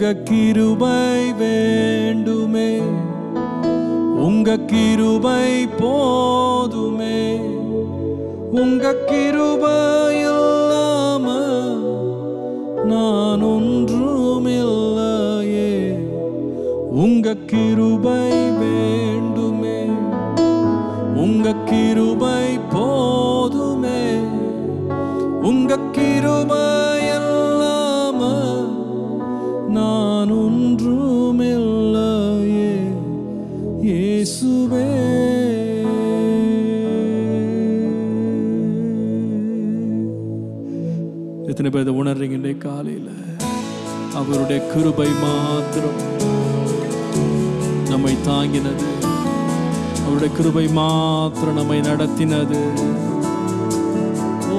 உங்க கிருபை வேண்டுமே உங்க கிருபை போதுமே உங்க கிருபை இல்லாம நான் ஒன்றுமில்லையே உங்க கிருபை வேண்டுமே உங்க கிருபை போதுமே உங்க கிருபை இல்லாம நான் ஒன்றுமில்லையே இயேசுவே எத்தனை பேர் இதை உணர்றீங்க இன்றைய காலையில் அவருடைய கிருபை மாத்திரம் நம்மை தாங்கினது அவருடைய கிருபை மாத்திரம் நம்மை நடத்தினது ஓ,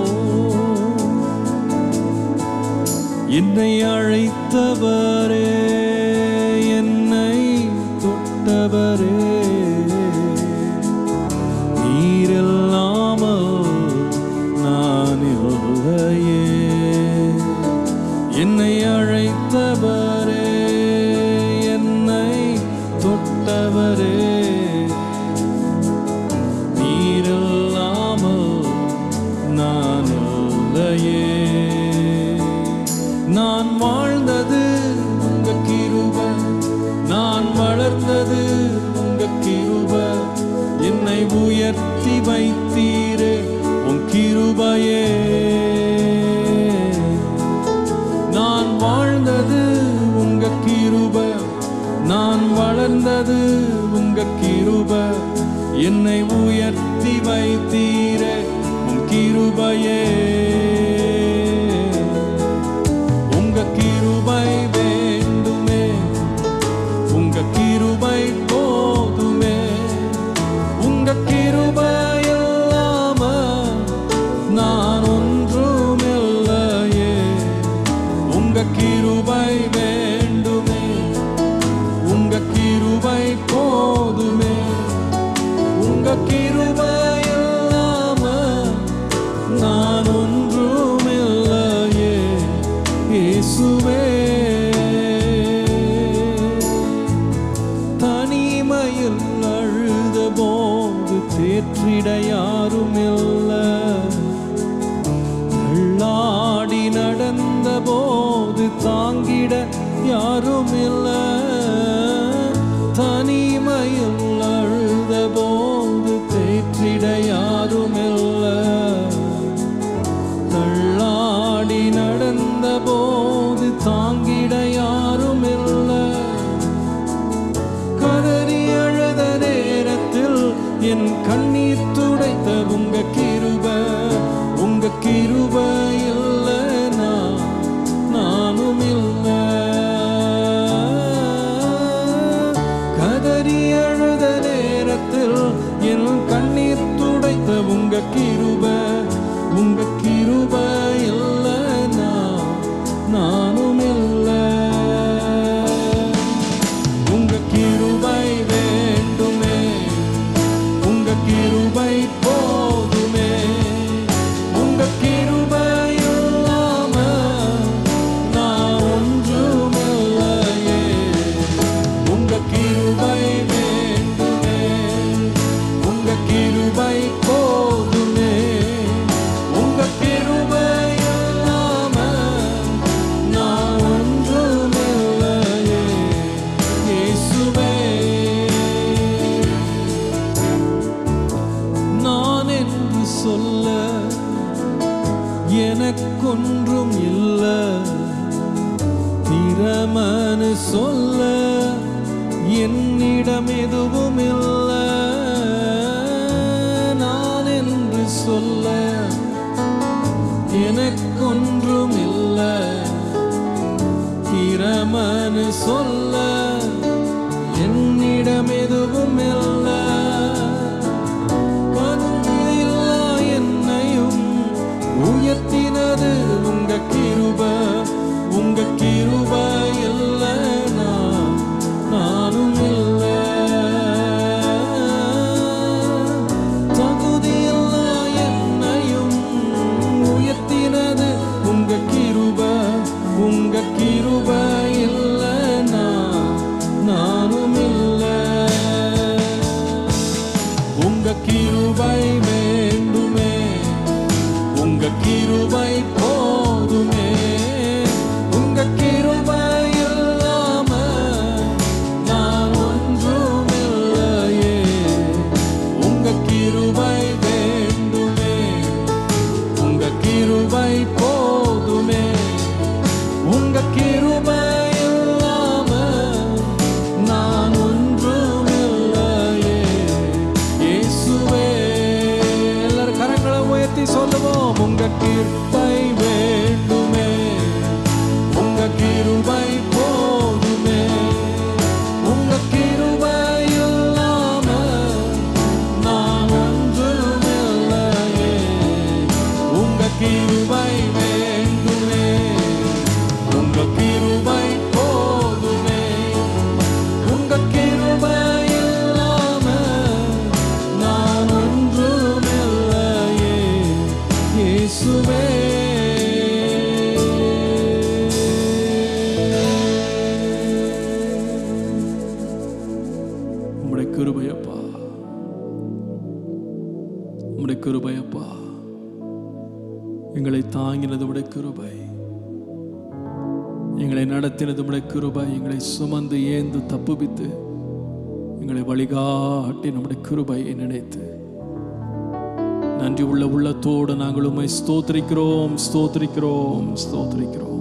என்னை அழைத்தவரே என்னை தொட்டவரே நீரில்லாமல் நான் இல்லையே என்னை அழைத்தவரே என்னை தொட்டவரே நீரில்லாமல் நான் இல்லையே நான் வாழ்ந்தது உங்க கிருப நான் வளர்ந்தது உங்க கிருப என்னை உயர்த்தி வைத்தீரே உன் கிருபையே நான் வாழ்ந்தது உங்க கிருப நான் வளர்ந்தது உங்க கிருப என்னை உயர்த்தி வைத்தீரே உன் கிருபையே உங்க கிருபை வேண்டுமே உங்க கிருபை போதுமே உங்க கிருபை இல்லாம நான் ஒன்றுமில்லையே உங்க கிருபை வேண்டுமே உங்க கிருபை போதுமே உங்க கிருபை இல்லாம நான் ஒன்றுமில்லையே இயேசுவே தனிமையில் அழுத போது தேற்றிட யாரும் இல்லை தள்ளாடி நடந்த போது தாங்கிட யாரும் இல்லை தனிமையில் அழுத போது தேற்றிட யாரும் இல்லை தள்ளாடி நடந்த போது தாங்கிட யாரும் இல்லை கதறி அழுத நேரத்தில் என் கண்ணீர் துடைத்த உங்க கிருப உங்க கிருப இல்லைனா நானும் இல்லை கதறி அழுத நேரத்தில் என் கண்ணீர் துடைத்த உங்க கிருப உங்க கிருப இல்லைனா நானும் இல்லை உங்க கிருபை வேண்டுமே உங்க கிருபை போதுமே உங்க கிருபை இல்லாம நான் ஒன்றுமில்லையே உங்க கிருபை வேண்டுமே உங்க கிருபை போதுமே உங்க கிருபை இல்லாம நான் ஒன்றுமில்லையே இயேசுவே நான் என்று சொல்ல எனக்கொன்றும் இல்லை திறமனு சொல்ல என்னிடம் எதுவும் இல்லை நான் என்று சொல்ல எனக்கொன்றும் இல்லை திறமனு சொல்ல என்னிடம் எதுவும் இல்லை கருணையில்லா என்னையும் உயர்த்தினது உங்க கிருப உங்க கிருப இல்லைனா நானும் இல்லை தகுதியில்லா என்னையும் உயர்த்தினது உங்க கிருப உங்க கிருப இல்லை உம்முடைய கிருபை அப்பா எங்களை தாங்கினது உடைய கிருபை எங்களை நடத்தினது உடைய கிருபை எங்களை சுமந்து ஏந்து தப்புவித்து எங்களை வழிகாட்டி நம்முடைய கிருபையை நினைத்து நன்றி உள்ள உள்ளத்தோடு நாங்கள் உம்மை ஸ்தோத்திரிக்கிறோம் ஸ்தோத்திரிக்கிறோம் ஸ்தோத்திரிக்கிறோம்